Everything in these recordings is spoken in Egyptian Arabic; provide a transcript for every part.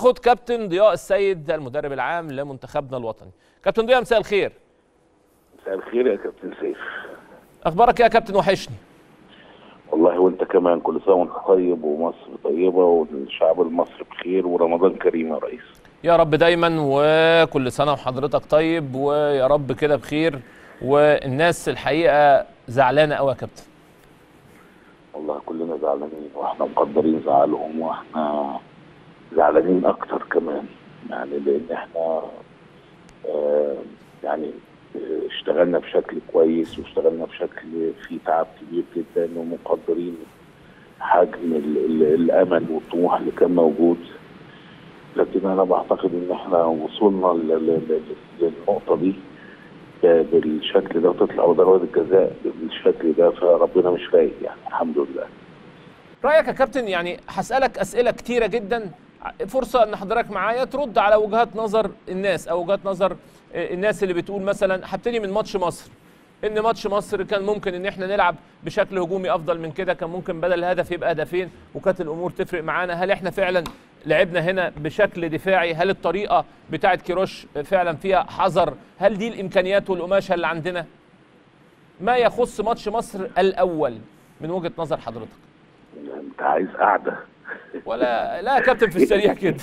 ناخد كابتن ضياء السيد المدرب العام لمنتخبنا الوطني كابتن ضياء مساء الخير مساء الخير يا كابتن سيف اخبارك إيه يا كابتن وحشني والله وانت كمان كل سنه وانت طيب ومصر طيبه والشعب المصري بخير ورمضان كريم يا ريس يا رب دايما وكل سنه وحضرتك طيب ويا رب كده بخير والناس الحقيقه زعلانه قوي يا كابتن والله كلنا زعلانين واحنا مقدرين زعلهم واحنا زعلانين اكتر كمان يعني لان احنا آه يعني آه، اشتغلنا بشكل كويس واشتغلنا بشكل فيه تعب كبير جدا ومقدرين حجم ال ال الامل والطموح اللي كان موجود لكن انا بعتقد ان احنا وصلنا ل- ل- ل- للنقطه دي ب- بالشكل ده وتطلع ضربات الجزاء بالشكل ده فربنا مش رايق يعني الحمد لله رايك يا كابتن يعني هسالك اسئله كتيره جدا فرصه ان حضرتك معايا ترد على وجهات نظر الناس او وجهات نظر آه، الناس اللي بتقول مثلا هبتدي من ماتش مصر ان ماتش مصر كان ممكن ان احنا نلعب بشكل هجومي افضل من كده كان ممكن بدل الهدف يبقى هدفين وكانت الامور تفرق معانا هل احنا فعلا لعبنا هنا بشكل دفاعي هل الطريقه بتاعه كيروش فعلا فيها حذر هل دي الامكانيات والقماشه اللي عندنا ما يخص ماتش مصر الاول من وجهه نظر حضرتك انت عايز قعده ولا لا يا كابتن في السريع كده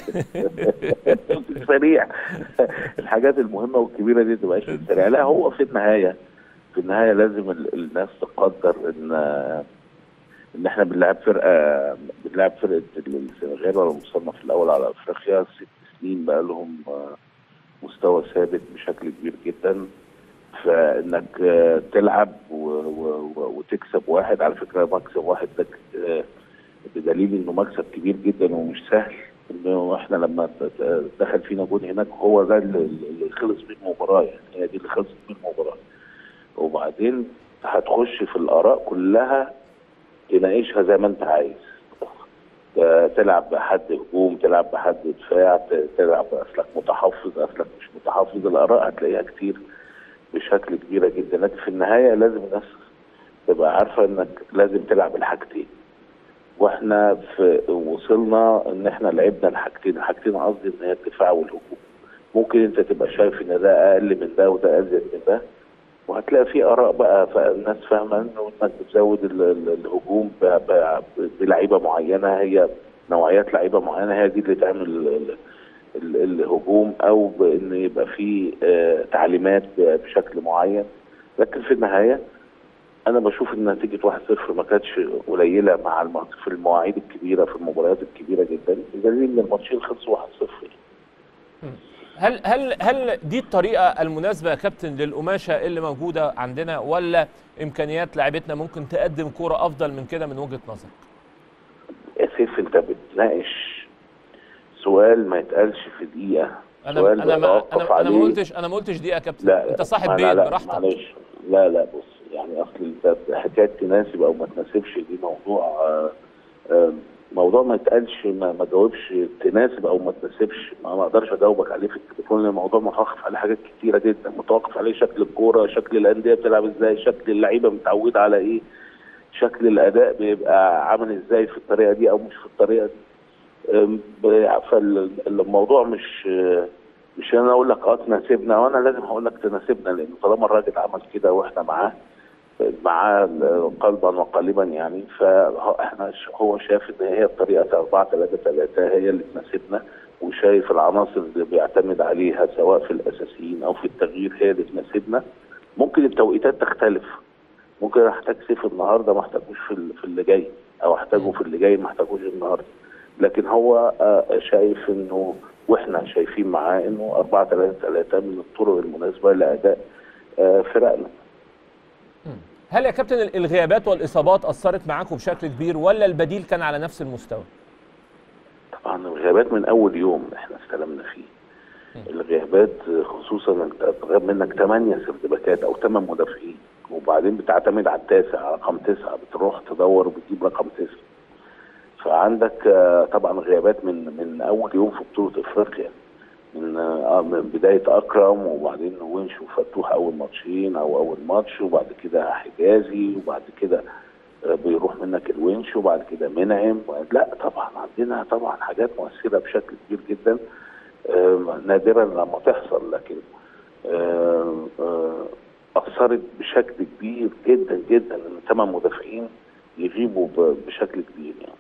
سريع الحاجات المهمه والكبيره دي تبقاش في السريع لا هو في النهايه في النهايه لازم ال- الناس تقدر ان ان احنا بنلعب فرقه بنلعب فرقه السنغال ولا مصنف الاول على افريقيا ست سنين بقى لهم آه، مستوى ثابت بشكل كبير جدا فانك آه، تلعب و- و- و- وتكسب واحد على فكره مكسب واحد ده آه، بدليل انه مكسب كبير جدا ومش سهل انه احنا لما ت- ت- دخل فينا جون هناك هو ده اللي اللي خلص بيه المباراه يعني هي دي اللي خلصت بيه المباراه وبعدين هتخش في الاراء كلها تناقشها زي ما انت عايز ت- تلعب بحد هجوم تلعب بحد دفاع ت- تلعب اصلك متحفظ اصلك مش متحفظ الاراء هتلاقيها كتير بشكل كبيره جدا لكن في النهايه لازم الناس تبقى عارفه انك لازم تلعب الحاجتين واحنا في وصلنا ان احنا لعبنا الحاجتين الحاجتين قصدي ان هي الدفاع والهجوم ممكن انت تبقى شايف ان ده اقل من ده وده ازيد من ده وهتلاقي في اراء بقى فالناس فاهمه انه انك بتزود ال- ال- الهجوم ب- ب- بلعيبه معينه هي نوعيات لعيبه معينه هي دي اللي تعمل ال- ال- ال- الهجوم او بان يبقى في آه، تعليمات ب- بشكل معين لكن في النهايه انا بشوف ان نتيجه 1-0 ما كانتش قليله مع الم- في المواعيد الكبيره في المباريات الكبيره جدا بدليل ان الماتشين خلصوا 1-0 هل هل هل دي الطريقه المناسبه يا كابتن للقماشه اللي موجوده عندنا ولا امكانيات لعيبتنا ممكن تقدم كوره افضل من كده من وجهه نظرك يا سيف انت بتناقش سؤال ما يتقالش في دقيقه انا سؤال انا ما بتوقف انا, أنا ما عليه. قلتش انا ما قلتش دي يا كابتن لا انت صاحب ما- بيت لا لا براحتك معلش لا لا بص يعني اصل انت حكايه تناسب او ما تناسبش دي موضوع آه، آه، موضوع ما يتقالش ما, ما جاوبش تناسب او ما تناسبش ما ما اقدرش اجاوبك عليه في التليفون لان الموضوع متوقف عليه حاجات كتيره جدا متوقف عليه شكل الكوره شكل الانديه بتلعب ازاي شكل اللعيبه متعوده على ايه شكل الاداء بيبقى عامل ازاي في الطريقه دي او مش في الطريقه دي أم، ب- فالموضوع مش مش انا اقول لك اه تناسبنا وانا لازم هقول لك تناسبنا لان طالما الراجل عمل كده واحنا معاه معاه قلبا وقالبا يعني فاحنا ش- هو شاف ان هي الطريقه 4 3 3 هي اللي تناسبنا وشايف العناصر اللي بيعتمد عليها سواء في الاساسيين او في التغيير هي اللي تناسبنا ممكن التوقيتات تختلف ممكن احتاج سيف النهارده ما احتاجوش في ال- في اللي جاي او احتاجه في اللي جاي ما احتاجوش النهارده لكن هو آه، شايف انه واحنا شايفين معاه انه 4 3 3 من الطرق المناسبه لاداء آه، فرقنا هل يا كابتن ال- الغيابات والاصابات اثرت معاكم بشكل كبير ولا البديل كان على نفس المستوى طبعا الغيابات من اول يوم احنا استلمنا فيه الغيابات خصوصا انت غاب منك 8 سردباكات او 8 مدافعين وبعدين بتعتمد على التاسع على رقم تسعه بتروح تدور وبتجيب رقم تسعه فعندك آه، طبعا غيابات من من اول يوم في بطوله افريقيا من آه من بدايه اكرم وبعدين ونش وفتوح اول ماتشين او اول ماتش وبعد كده حجازي وبعد كده آه، بيروح منك الونش وبعد كده منعم لا طبعا عندنا طبعا حاجات مؤثره بشكل كبير جدا آه، نادرا لما تحصل لكن آه، آه، اثرت بشكل كبير جدا جدا ان ثمان مدافعين يغيبوا ب- بشكل كبير يعني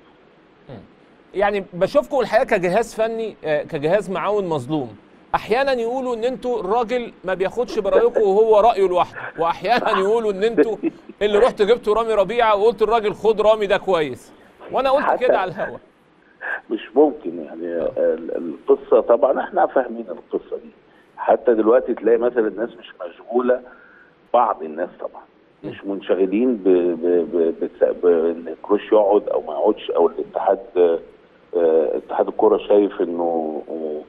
يعني بشوفكم الحقيقه كجهاز فني آه، كجهاز معاون مظلوم احيانا يقولوا ان انتوا الراجل ما بياخدش برايكم وهو رايه لوحده واحيانا يقولوا ان انتوا اللي رحت جبتوا رامي ربيعه وقلت الراجل خد رامي ده كويس وانا قلت حتى- كده على الهوا مش ممكن يعني ال- القصه طبعا احنا فاهمين القصه دي حتى دلوقتي تلاقي مثلا الناس مش مشغوله بعض الناس طبعا مش منشغلين ب- ب- ب- بتس- بان كروش يقعد او ما يقعدش او الاتحاد آه، آه، اتحاد الكوره شايف انه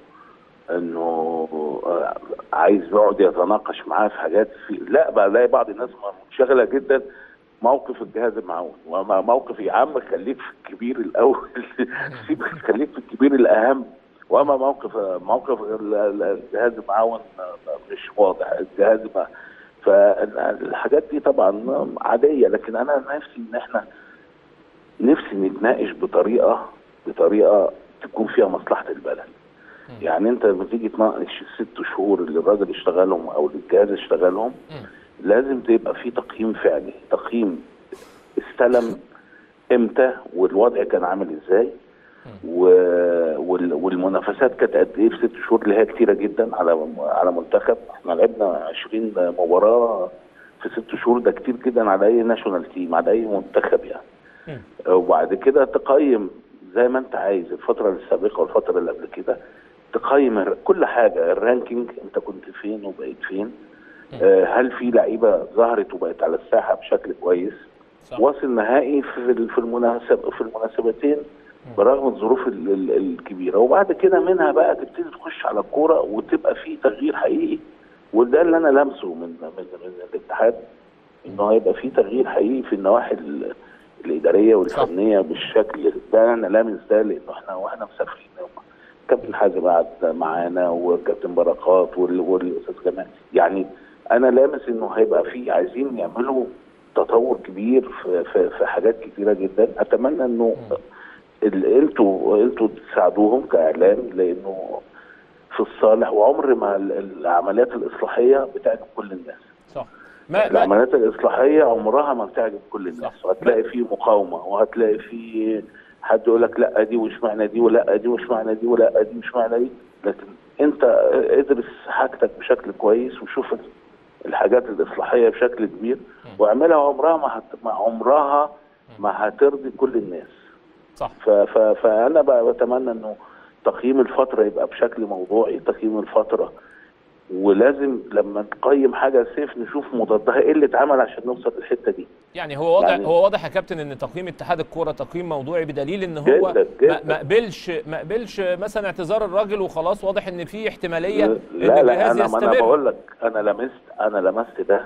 انه آه، عايز يقعد يتناقش معاه في حاجات في لا بقى الاقي بعض الناس منشغله جدا موقف الجهاز المعاون وما موقف يا عم خليك في الكبير الاول سيبك خليك في الكبير الاهم واما موقف موقف ال- ال- الجهاز المعاون مش واضح الجهاز ما فالحاجات دي طبعا عاديه لكن انا نفسي ان احنا نفسي نتناقش بطريقه بطريقه تكون فيها مصلحه البلد يعني انت لما تيجي تناقش الست شهور اللي الراجل اشتغلهم او اللي الجهاز اشتغلهم لازم تبقى في تقييم فعلي تقييم استلم امتى والوضع كان عامل ازاي و... وال... والمنافسات كانت قد ايه في ست شهور اللي هي كتيره جدا على على منتخب احنا لعبنا 20 مباراه في ست شهور ده كتير جدا على اي ناشونال تيم على اي منتخب يعني وبعد كده تقيم زي ما انت عايز الفتره السابقه والفتره اللي قبل كده تقيم الر- كل حاجه الرانكينج انت كنت فين وبقيت فين آه، هل في لعيبه ظهرت وبقت على الساحه بشكل كويس صح. واصل نهائي في ال- في المناسب في المناسبتين برغم الظروف ال- ال- الكبيره وبعد كده منها بقى تبتدي تخش على الكوره وتبقى في تغيير حقيقي وده اللي انا لامسه من من من الاتحاد انه هيبقى في تغيير حقيقي في النواحي ال- الاداريه والفنيه بالشكل ده انا لامس ده لانه احنا واحنا مسافرين كابتن حازم قعد معانا وكابتن بركات وال- والاستاذ جمال يعني انا لامس انه هيبقى في عايزين يعملوا تطور كبير في, في, في حاجات كتيره جدا اتمنى انه ال- انتوا انتوا تساعدوهم كاعلام لانه في الصالح وعمر ما ال- العمليات الاصلاحيه بتعجب كل الناس صح ما ما العمليات الاصلاحيه عمرها ما بتعجب كل الناس صح. وهتلاقي فيه مقاومه وهتلاقي فيه حد يقول لك لا دي وش معنى دي ولا دي وش معنى دي ولا دي وش معنى دي لكن انت ادرس حاجتك بشكل كويس وشوف الحاجات الاصلاحيه بشكل كبير واعملها عمرها ما هت... ما عمرها ما هترضي كل الناس صح ف... ف... فانا بقى بتمنى انه تقييم الفتره يبقى بشكل موضوعي تقييم الفتره ولازم لما نقيم حاجه سيف نشوف مضادها ايه اللي اتعمل عشان نوصل للحته دي يعني هو واضح يعني- هو واضح يا كابتن ان تقييم اتحاد الكوره تقييم موضوعي بدليل ان هو جداً، ما- جداً. ما قبلش ما قبلش مثلا اعتذار الراجل وخلاص واضح ان في احتماليه ان لا لا الجهاز انا ما انا يستمر بقول لك انا لمست انا لمست ده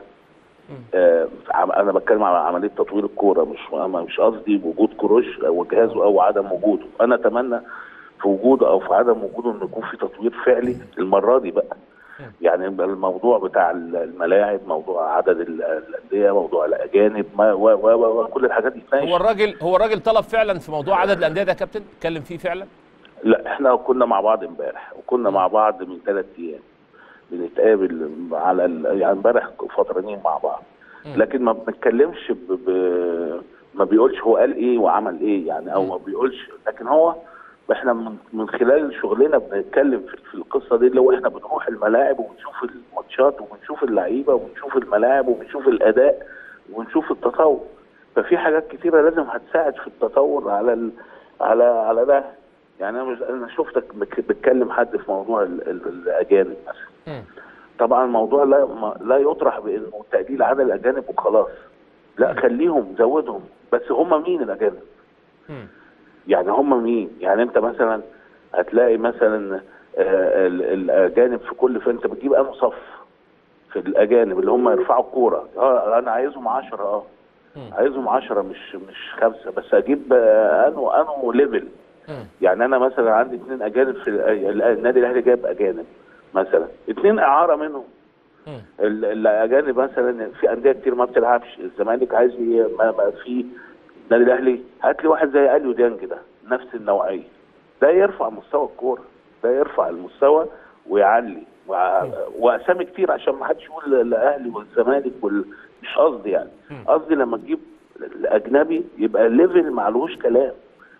آه عم- انا بتكلم على عمليه تطوير الكوره مش أنا مش قصدي وجود كروش او جهازه او عدم وجوده انا اتمنى في وجوده او في عدم وجوده ان يكون في تطوير فعلي المره دي بقى يعني يبقى الموضوع بتاع الملاعب موضوع عدد ال- الانديه موضوع الاجانب ما و و و و كل الحاجات دي تناقش هو الراجل هو الراجل طلب فعلا في موضوع عدد الانديه ده يا كابتن اتكلم فيه فعلا لا احنا كنا مع بعض امبارح وكنا مع بعض من ثلاث ايام بنتقابل على ال... يعني امبارح فترتين مع بعض لكن ما بنتكلمش ب... ب... ما بيقولش هو قال ايه وعمل ايه يعني او ما بيقولش لكن هو احنا من, من خلال شغلنا بنتكلم في, في القصه دي اللي هو احنا بنروح الملاعب وبنشوف الماتشات وبنشوف اللعيبه وبنشوف الملاعب وبنشوف الاداء وبنشوف التطور ففي حاجات كتيره لازم هتساعد في التطور على ال... على على ده يعني انا مش انا شفتك بك- بتكلم حد في موضوع ال... ال... الاجانب مثلا مم. طبعا الموضوع لا ما لا يطرح بانه تقليل عدد الاجانب وخلاص لا خليهم زودهم بس هم مين الاجانب؟ مم. يعني هم مين؟ يعني انت مثلا هتلاقي مثلا آه، ال- الاجانب في كل فانت بتجيب انه صف في الاجانب اللي هم يرفعوا الكوره اه انا عايزهم 10 اه مم. عايزهم 10 مش مش خمسه بس اجيب آه، انه انه ليفل مم. يعني انا مثلا عندي اثنين اجانب في ال- النادي الاهلي جايب اجانب مثلا اثنين اعاره منهم مم. ال- الاجانب مثلا في انديه كتير ما بتلعبش الزمالك عايز ي- ما ما في النادي الاهلي هات لي واحد زي اليو ديانج ده نفس النوعيه ده يرفع مستوى الكوره ده يرفع المستوى ويعلي وع- واسامي كتير عشان ما حدش يقول الاهلي والزمالك وال... مش قصدي يعني قصدي لما تجيب الاجنبي يبقى ليفل معلوش كلام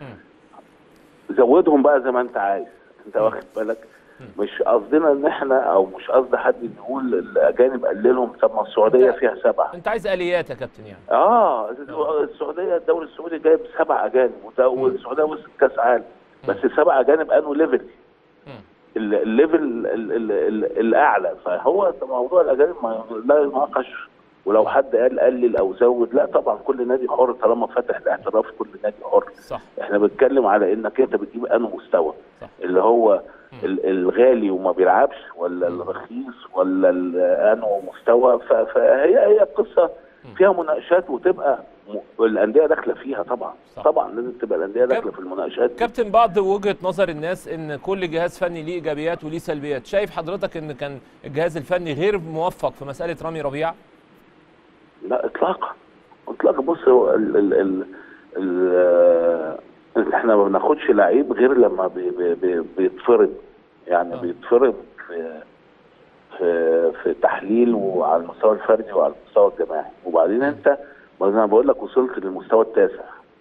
زودهم بقى زي ما انت عايز انت واخد بالك مش قصدنا ان احنا او مش قصد حد يقول الاجانب قللهم طب ما السعوديه فيها سبعه انت عايز اليات يا كابتن يعني اه السعوديه الدوري السعودي جايب سبع اجانب وده- والسعوديه وصلت كاس عالم بس سبع اجانب انه ليفل مم. ال- الليفل ال- ال- ال- الاعلى فهو موضوع الاجانب ما لا يناقش ولو حد قال قلل او زود لا طبعا كل نادي حر طالما فتح الاعتراف كل نادي حر صح احنا بنتكلم على انك انت بتجيب انه مستوى صح. اللي هو ل- الغالي وما بيلعبش ولا الرخيص ولا ال- انه مستوى ف- فهي هي القصه فيها مناقشات وتبقى م- الانديه داخله فيها طبعا صح. طبعا لازم تبقى الانديه داخله في المناقشات دي. كابتن بعض وجهه نظر الناس ان كل جهاز فني ليه ايجابيات وليه سلبيات شايف حضرتك ان كان الجهاز الفني غير موفق في مساله رامي ربيعه لا اطلاقا اطلاقا بص هو ال ال ال ال آه، احنا ما بناخدش لعيب غير لما بي بي بي بيتفرض يعني آه. بيتفرض في في في تحليل وعلى المستوى الفردي وعلى المستوى الجماعي وبعدين انت ما انا بقول لك وصلت للمستوى التاسع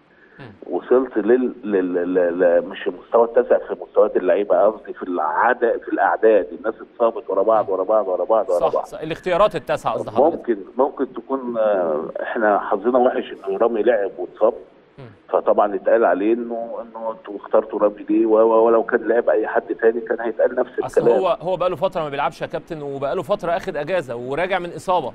وصلت لل, لل... لل... ل- مش المستوى التاسع في مستويات اللعيبه قصدي في العدد في الاعداد الناس اتصابت ورا بعض ورا بعض ورا بعض ورا صح, بعض صح الاختيارات التاسعه قصدي حضرتك ممكن ممكن تكون آه، احنا حظنا وحش انه رامي لعب واتصاب مم. فطبعا اتقال عليه انه انه انتوا اخترتوا رامي ليه و- و- ولو كان لعب اي حد تاني كان هيتقال نفس اصل الكلام هو هو بقى له فتره ما بيلعبش يا كابتن وبقى له فتره اخد اجازه وراجع من اصابه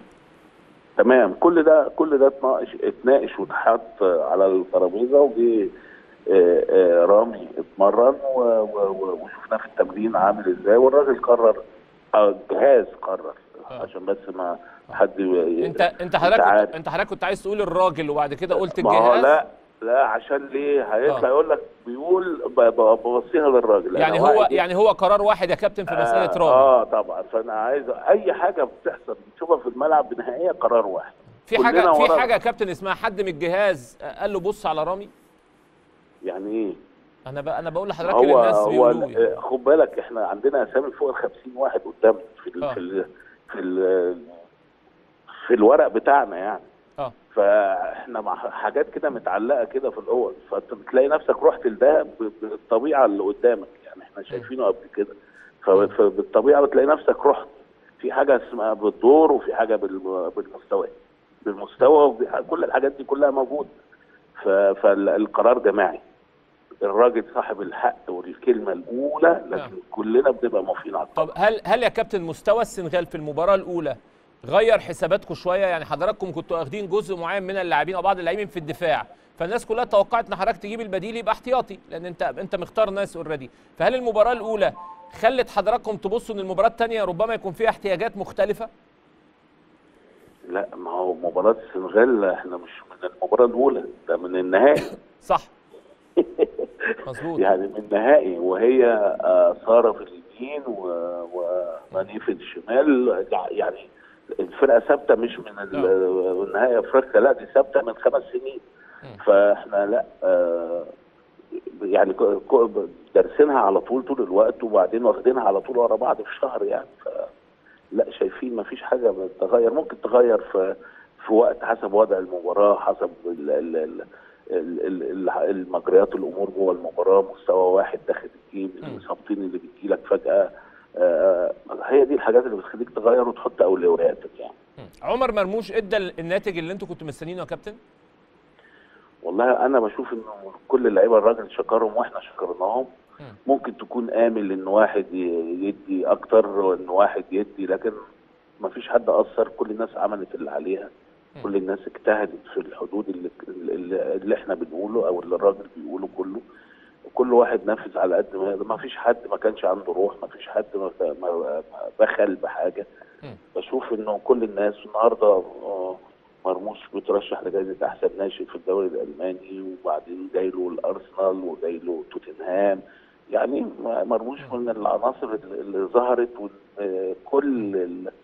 تمام كل ده كل ده اتناقش اتناقش واتحط على الترابيزه وجي آه، آه، رامي اتمرن و- و- و- وشفناه في التمرين عامل ازاي والراجل قرر آه، الجهاز قرر آه. عشان بس ما حد ي- انت انت حضرتك عارف. كنت انت حضرتك كنت عايز تقول الراجل وبعد كده قلت ما هو الجهاز لا لا عشان ليه هيطلع آه. يقول لك بيقول ب- ب- ببصيها للراجل يعني أنا هو واحد- يعني هو قرار واحد يا كابتن في مساله آه, رامي اه طبعا فانا عايز اي حاجه بتحصل بتشوفها في الملعب بنهائيه قرار واحد في كلنا حاجه في ورا- حاجه يا كابتن اسمها حد من الجهاز قال له بص على رامي يعني ايه انا بقى انا بقول لحضرتك اللي هو الناس هو بيقولوا يعني. ال- خد بالك احنا عندنا اسامي فوق ال 50 واحد قدامنا في ال آه. في ال في ال في الورق بتاعنا يعني اه فاحنا مع حاجات كده متعلقه كده في الاوض فانت بتلاقي نفسك رحت لده ب- بالطبيعه اللي قدامك يعني احنا شايفينه قبل كده ف- فبالطبيعه بتلاقي نفسك رحت في حاجه اسمها بالدور وفي حاجه بالم- بالمستوى بالمستوى وفي ح- كل الحاجات دي كلها موجوده ف- فالقرار جماعي الراجل صاحب الحق والكلمه الاولى لكن نعم. كلنا بنبقى موافقين على القرار طب هل هل يا كابتن مستوى السنغال في المباراه الاولى غير حساباتكم شويه يعني حضراتكم كنتوا واخدين جزء معين من اللاعبين او بعض اللاعبين في الدفاع فالناس كلها توقعت ان حضرتك تجيب البديل يبقى احتياطي لان انت انت مختار ناس اوريدي فهل المباراه الاولى خلت حضراتكم تبصوا ان المباراه الثانيه ربما يكون فيها احتياجات مختلفه لا ما هو مباراه السنغال احنا مش من المباراه الاولى ده من النهائي صح مظبوط يعني من النهائي وهي آه، ساره في اليمين و- وماني في الشمال يعني الفرقه ثابته مش من ال- من نهائي افريقيا لا دي ثابته من خمس سنين فاحنا لا آه، يعني ك- ك- دارسينها على طول طول الوقت وبعدين واخدينها على طول ورا بعض في شهر يعني ف لا شايفين ما فيش حاجه بتتغير ممكن تغير في في وقت حسب وضع المباراه حسب ال ال ال ال- ال- ال- المجريات الامور جوه المباراه مستوى واحد داخل الجيم الاصابتين اللي بتجيلك فجاه آه، هي دي الحاجات اللي بتخليك تغير وتحط اولوياتك يعني عمر مرموش ادى الناتج اللي انتوا كنتوا مستنيينه يا كابتن والله انا بشوف انه كل اللعيبه الراجل شكرهم واحنا شكرناهم ممكن تكون امل ان واحد ي- يدي اكتر وان واحد يدي لكن ما فيش حد اثر كل الناس عملت اللي عليها كل الناس اجتهدت في الحدود اللي, اللي, اللي احنا بنقوله او اللي الراجل بيقوله كله كل واحد نفذ على قد ما يقدر ما فيش حد ما كانش عنده روح ما فيش حد ما ما- ما بخل بحاجه مم. بشوف انه كل الناس النهارده آه، مرموش بيترشح لجائزه احسن ناشئ في الدوري الالماني وبعدين جاي له الارسنال وجاي له توتنهام يعني مرموش من العناصر اللي اللي ظهرت وكل ال-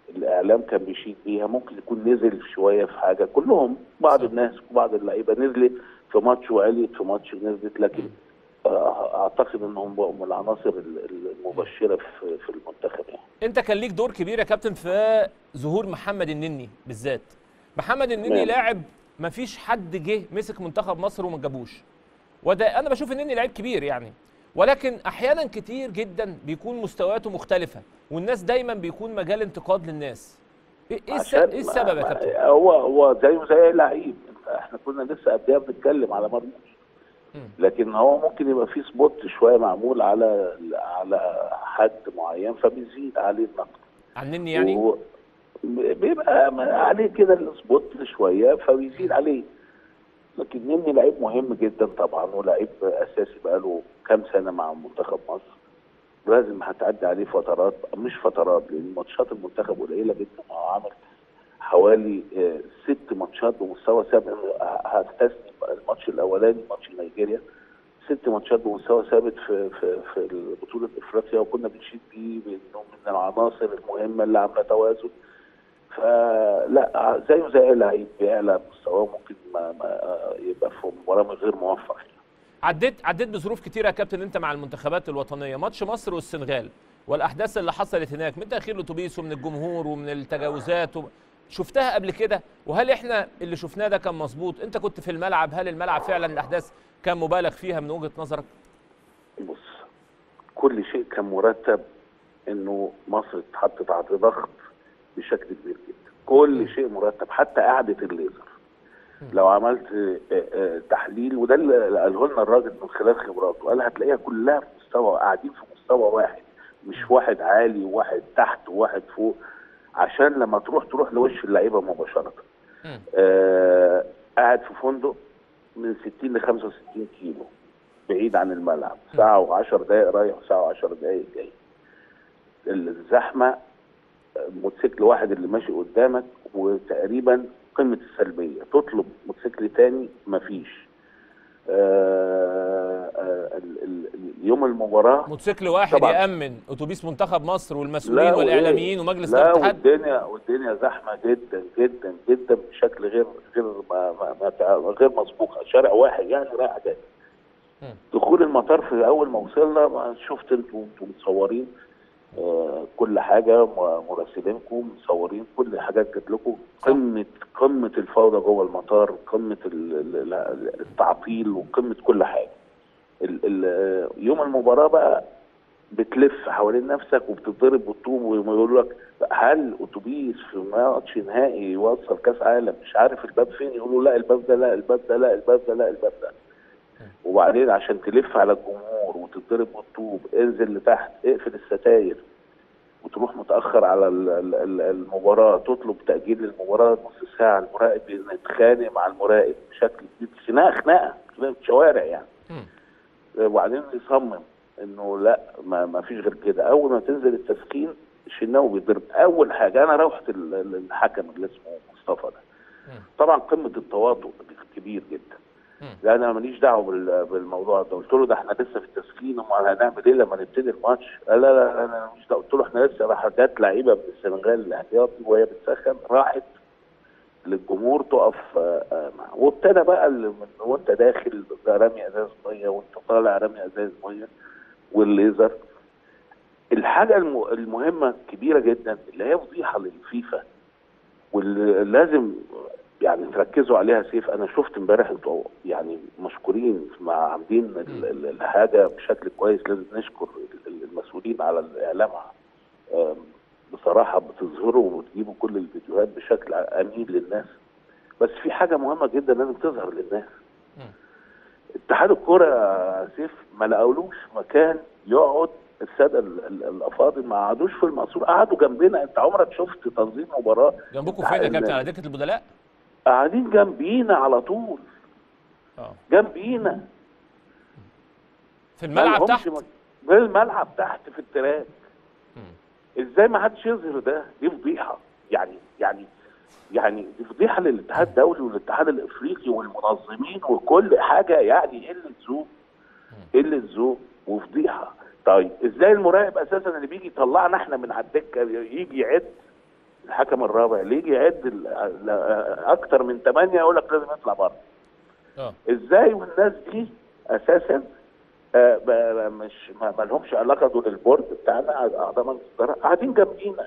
الاعلام كان بيشيد بيها ممكن يكون نزل شويه في حاجه كلهم بعض صح. الناس وبعض اللعيبه نزلت في ماتش وعليت في ماتش نزلت لكن آه، اعتقد انهم بقوا من العناصر ال- ال- المبشره في في المنتخب يعني انت كان ليك دور كبير يا كابتن في ظهور محمد النني بالذات محمد النني نعم. لاعب ما فيش حد جه مسك منتخب مصر وما جابوش وده انا بشوف النني لعيب كبير يعني ولكن احيانا كتير جدا بيكون مستوياته مختلفه والناس دايما بيكون مجال انتقاد للناس ايه إيه الس- عشان ايه السبب يا ما- كابتن هو هو زيه زي اي لعيب احنا كنا لسه قبلها بنتكلم على مرموش مم. لكن هو ممكن يبقى في سبوت شويه معمول على على حد معين فبيزيد عليه النقد عن النني يعني وهو بيبقى عليه كده السبوت شويه فبيزيد عليه لكن نني لعيب مهم جدا طبعا ولعيب اساسي بقاله كام سنه مع منتخب مصر لازم هتعدي عليه فترات مش فترات لان ماتشات المنتخب قليله جدا هو عامل حوالي آه، ست ماتشات بمستوى ثابت هستثني الماتش الاولاني ماتش نيجيريا ست ماتشات بمستوى ثابت في في في بطوله افريقيا وكنا بنشيد بيه بانه من العناصر المهمه اللي عامله توازن فلا زيه زي اي لعيب بيعلى مستواه ممكن ما, ما يبقى في مباراه من غير موفق يعني. عديت عديت بظروف كتيره يا كابتن انت مع المنتخبات الوطنيه ماتش مصر والسنغال والاحداث اللي حصلت هناك من تاخير الاتوبيس ومن الجمهور ومن التجاوزات و... شفتها قبل كده وهل احنا اللي شفناه ده كان مظبوط انت كنت في الملعب هل الملعب فعلا الاحداث كان مبالغ فيها من وجهه نظرك بص كل شيء كان مرتب انه مصر اتحط تحت ضغط بشكل كبير جدا كل شيء مرتب حتى قعده الليزر لو عملت آه، آه، تحليل وده اللي قاله لنا الراجل من خلال خبراته قال هتلاقيها كلها في مستوى قاعدين في مستوى واحد مش واحد عالي وواحد تحت وواحد فوق عشان لما تروح تروح لوش اللعيبه مباشره مم. آه قاعد في فندق من 60 ل 65 كيلو بعيد عن الملعب ساعة و10 دقايق رايح وساعة و10 دقايق جاي الزحمة موتوسيكل واحد اللي ماشي قدامك وتقريبا قمة السلبية تطلب موتوسيكل تاني مفيش آه آه ال- ال- يوم المباراة موتوسيكل واحد طبعاً. يامن اتوبيس منتخب مصر والمسؤولين لا والاعلاميين وإيه؟ ومجلس لا الاتحاد والدنيا والدنيا زحمه جدا جدا جدا بشكل غير غير ما ما ما تع- غير مسبوق شارع واحد يعني رايح جاي مم. دخول المطار في اول ما وصلنا ما شفت انتوا انتوا متصورين آه كل حاجه م- مراسلينكم مصورين كل الحاجات جات لكم قمه قمه الفوضى جوه المطار قمه ال- ال- ال- التعطيل وقمه كل حاجه ال- ال- يوم المباراه بقى بتلف حوالين نفسك وبتتضرب بالطوب ويقولوا لك هل اتوبيس في ماتش نهائي يوصل كاس عالم مش عارف الباب فين يقولوا لا الباب ده لا الباب ده لا الباب ده لا الباب ده وبعدين عشان تلف على الجمهور وتتضرب بالطوب انزل لتحت اقفل الستاير وتروح متاخر على ال- ال- ال- المباراه تطلب تاجيل المباراه نص ساعه المراقب يتخانق مع المراقب بشكل كبير خناقه خناقه خناقه شوارع يعني مم. وبعدين يصمم انه لا ما, ما فيش غير كده اول ما تنزل التسخين الشناوي بيضرب اول حاجه انا روحت ال- ال- الحكم اللي اسمه مصطفى ده مم. طبعا قمه التواطؤ كبير جدا مم. لا انا ماليش دعوه بال- بالموضوع ده قلت له ده احنا لسه في التسخين امال هنعمل ايه لما نبتدي الماتش قال لا لا انا ماليش دعوه قلت له احنا لسه راح جت لعيبه من السنغال الاحتياطي وهي بتسخن راحت للجمهور تقف آه، آه، معاه وابتدى بقى ال- من وانت داخل ده رمي ازاز ميه وانت طالع رمي ازاز ميه والليزر الحاجه الم- المهمه كبيره جدا اللي هي فضيحه للفيفا واللي لازم يعني تركزوا عليها سيف انا شفت امبارح انتوا يعني مشكورين مع عاملين ال- ال- الحاجه بشكل كويس لازم نشكر ال- المسؤولين على الاعلام آم، بصراحه بتظهروا وبتجيبوا كل الفيديوهات بشكل امين للناس بس في حاجه مهمه جدا لازم تظهر للناس مم. اتحاد الكوره يا سيف ما لقولوش مكان يقعد الساده ال- ال- الافاضل ما قعدوش في المقصوره قعدوا جنبنا انت عمرك شفت تنظيم مباراه جنبكم فين يا كابتن على دكه البدلاء قاعدين جنبينا على طول اه جنبينا في الملعب ما لهمش تحت مك- في الملعب تحت في التراك مم. ازاي ما حدش يظهر ده دي فضيحه يعني يعني يعني دي فضيحه للاتحاد الدولي والاتحاد الافريقي والمنظمين وكل حاجه يعني قله ذوق قله ذوق وفضيحه طيب ازاي المراقب اساسا اللي بيجي يطلعنا احنا من على الدكه يجي يعد الحكم الرابع اللي يجي يعد ال- ال- اكتر من ثمانيه يقول لك لازم يطلع بره اه ازاي والناس دي اساسا آه، ب- ب- مش ما ما لهمش علاقه دول البورد بتاعنا اعضاء مجلس الاداره قاعدين جنبينا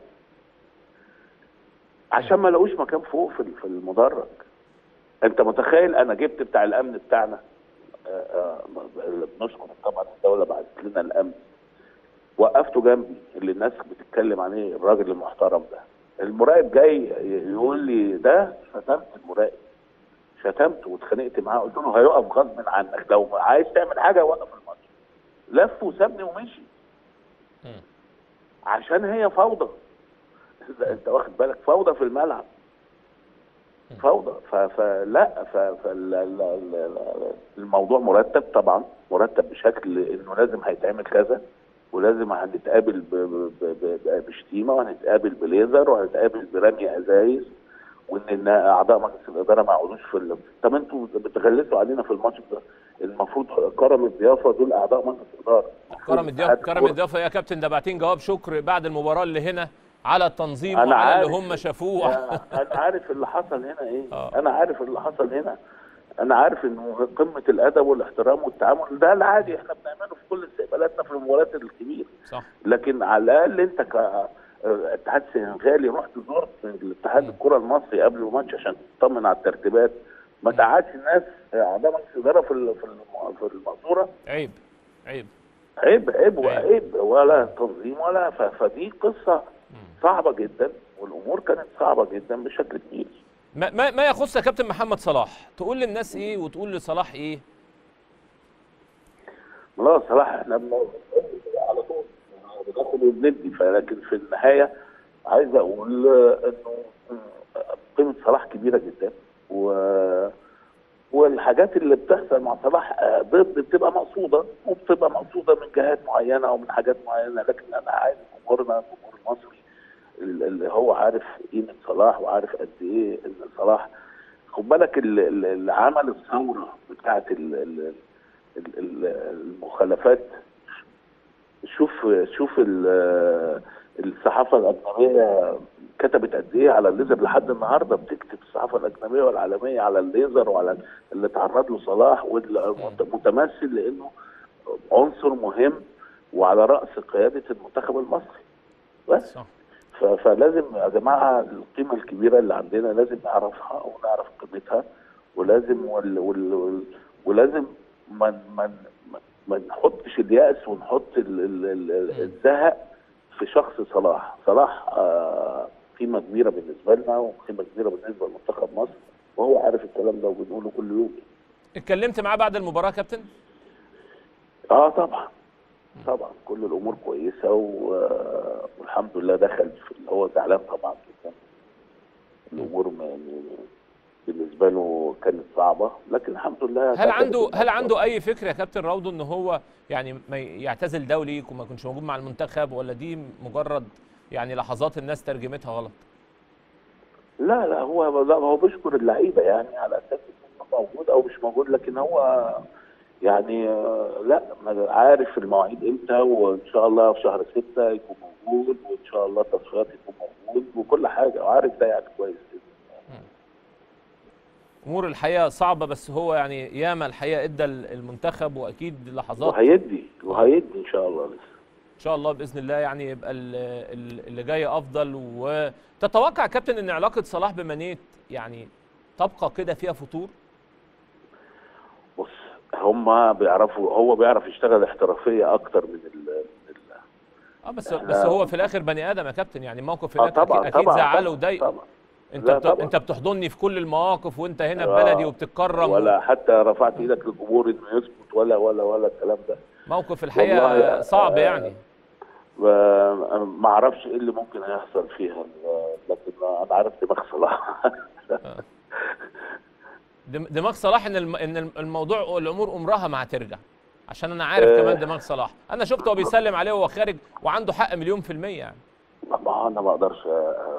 عشان ما لقوش مكان فوق في في المدرج انت متخيل انا جبت بتاع الامن بتاعنا آه، آه، اللي بنشكر طبعا الدوله بعتت لنا الامن وقفته جنبي اللي الناس بتتكلم عليه الراجل المحترم ده المراقب جاي يقول لي ده شتمت المراقب شتمته واتخانقت معاه قلت له هيقف غصب عنك لو عايز تعمل حاجه وقف الماتش لف وسابني ومشي مم. عشان هي فوضى انت واخد بالك فوضى في الملعب فوضى ف- فلا ف- فال- ال- ال- ال- الموضوع مرتب طبعا مرتب بشكل انه لازم هيتعمل كذا ولازم هنتقابل ب- ب- ب- ب- بشتيمه وهنتقابل بليزر وهنتقابل برمي ازايز وان إن اعضاء مجلس الاداره ما يقعدوش في ال... طب انتوا بتغلسوا علينا في الماتش ده المفروض كرم الضيافه دول اعضاء مجلس الاداره كرم الضيافه كرم الضيافه يا كابتن ده باعتين جواب شكر بعد المباراه اللي هنا على التنظيم أنا وعلى عارف. اللي هم شافوه انا عارف اللي حصل هنا ايه آه. انا عارف اللي حصل هنا انا عارف انه قمه الادب والاحترام والتعامل ده العادي احنا بنعمله في كل استقبالاتنا في المباريات الكبيره صح لكن على الاقل انت كاتحاد سنغالي رحت زرت الاتحاد الكره المصري قبل الماتش عشان تطمن على الترتيبات ما تقعدش الناس اعضاء مجلس الاداره في ال- في الم- في المقصوره عيب عيب عيب عيب عيب. وعيب ولا تنظيم ولا ف- فدي قصه صعبه جدا والامور كانت صعبه جدا بشكل كبير ما, ما, ما يخص يا كابتن محمد صلاح تقول للناس ايه وتقول لصلاح ايه لا صلاح احنا بن- على طول بناخد وبندي فلكن في النهايه عايز اقول انه قيمه صلاح كبيره جدا و والحاجات اللي بتحصل مع صلاح آه، ضد بتبقى مقصوده وبتبقى مقصوده من جهات معينه او من حاجات معينه لكن انا عايز جمهورنا الجمهور المصري اللي هو عارف قيمه صلاح وعارف قد ايه ان صلاح خد بالك ال- ال- اللي عمل الثوره بتاعت ال- ال- ال- ال- المخالفات شوف شوف ال- الصحافه الاجنبيه كتبت قد ايه على الليزر لحد النهارده بتكتب الصحافه الاجنبيه والعالميه على الليزر وعلى اللي تعرض له صلاح والمتمثل لانه عنصر مهم وعلى راس قياده المنتخب المصري بس صح ف- فلازم يا جماعه القيمه الكبيره اللي عندنا لازم نعرفها ونعرف قيمتها ولازم وال وال وال ولازم ما ما ما- ما نحطش اليأس ونحط ال- ال- ال- الزهق في شخص صلاح صلاح آه، قيمه كبيره بالنسبه لنا وقيمه كبيره بالنسبه لمنتخب مصر وهو عارف الكلام ده وبنقوله كل يوم اتكلمت معاه بعد المباراه يا كابتن اه طبعا طبعا كل الامور كويسه و- والحمد لله دخل في اللي هو زعلان طبعا جدا الامور م- م- بالنسبه له كانت صعبه لكن الحمد لله هل دخل عنده في هل الموضوع. عنده اي فكر يا كابتن راودو ان هو يعني ما يعتزل دولي وما يكونش موجود مع المنتخب ولا دي مجرد يعني لحظات الناس ترجمتها غلط لا لا هو لا هو بيشكر اللعيبه يعني على اساس انه موجود او مش موجود لكن هو يعني آه، لا ما- عارف المواعيد امتى وان شاء الله في شهر ستة يكون موجود وان شاء الله التصفيات يكون موجود وكل حاجه وعارف ده يعني كويس امور الحقيقه صعبه بس هو يعني ياما الحقيقه ادى المنتخب واكيد لحظات وهيدي وهيدي ان شاء الله لسه ان شاء الله باذن الله يعني يبقى ال- ال- اللي جاي افضل وتتوقع يا كابتن ان علاقه صلاح بمانيت يعني تبقى كده فيها فتور بص هم بيعرفوا هو بيعرف يشتغل احترافيه اكتر من ال من ال اه بس إحنا- بس هو في الاخر بني ادم يا كابتن يعني موقف آه هناك طبعا اكيد, أكيد طبعا زعله طبعا وضايقه طبعا انت لا بت... طبعا. انت بتحضني في كل المواقف وانت هنا في آه. بلدي وبتتكرم ولا حتى رفعت ايدك للجمهور انه يسكت ولا ولا ولا الكلام ده موقف الحقيقه والله، صعب آه، يعني و- ما اعرفش ايه اللي ممكن هيحصل فيها لكن انا عارف دماغ صلاح دم- دماغ صلاح ان الم... ان الموضوع الامور عمرها ما هترجع عشان انا عارف آه. كمان دماغ صلاح انا شفته وهو بيسلم عليه وهو خارج وعنده حق مليون في الميه يعني ما انا ما اقدرش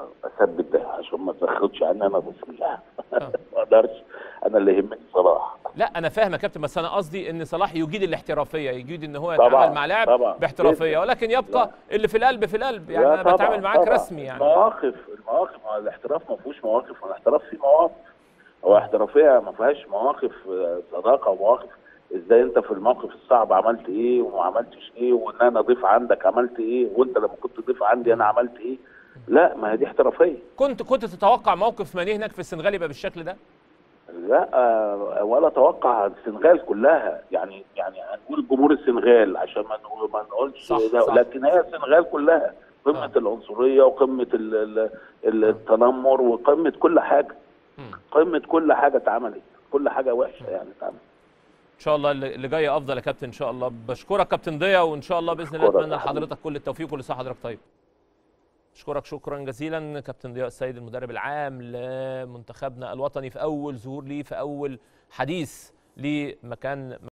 اثبت ده عشان ما تاخدش عني انا بسم الله آه. ما اقدرش انا اللي يهمني صلاح لا انا فاهم يا كابتن بس انا قصدي ان صلاح يجيد الاحترافيه يجيد ان هو طبعاً، يتعامل مع لاعب طبعاً. باحترافيه جداً. ولكن يبقى اللي في القلب في القلب يعني لا انا طبعاً، بتعامل معاك طبعاً. رسمي يعني المواقف المواقف ما الاحتراف ما فيهوش مواقف الاحتراف فيه مواقف هو احترافيه ما فيهاش مواقف آه، صداقه ومواقف ازاي انت في الموقف الصعب عملت ايه وما عملتش ايه وان انا ضيف عندك عملت ايه وانت لما كنت ضيف عندي انا عملت ايه لا ما هي دي احترافيه كنت كنت تتوقع موقف ماني هناك في السنغال يبقى بالشكل ده لا آه، ولا توقع السنغال كلها يعني يعني هنقول جمهور السنغال عشان ما نقول ما نقولش صح، ده صح. لكن هي السنغال كلها قمه آه. العنصريه وقمه ال- ال- ال- التنمر وقمه كل حاجه مم. قمه كل حاجه اتعملت كل حاجه وحشه يعني اتعملت ان شاء الله اللي اللي جاي افضل يا كابتن ان شاء الله بشكرك كابتن ضياء وان شاء الله باذن الله أشكرك اتمنى يا حبيبي. لحضرتك كل التوفيق وكل سنه حضرتك طيب اشكرك شكرا جزيلا كابتن ضياء السيد المدرب العام لمنتخبنا الوطني في اول ظهور ليه في اول حديث لمكان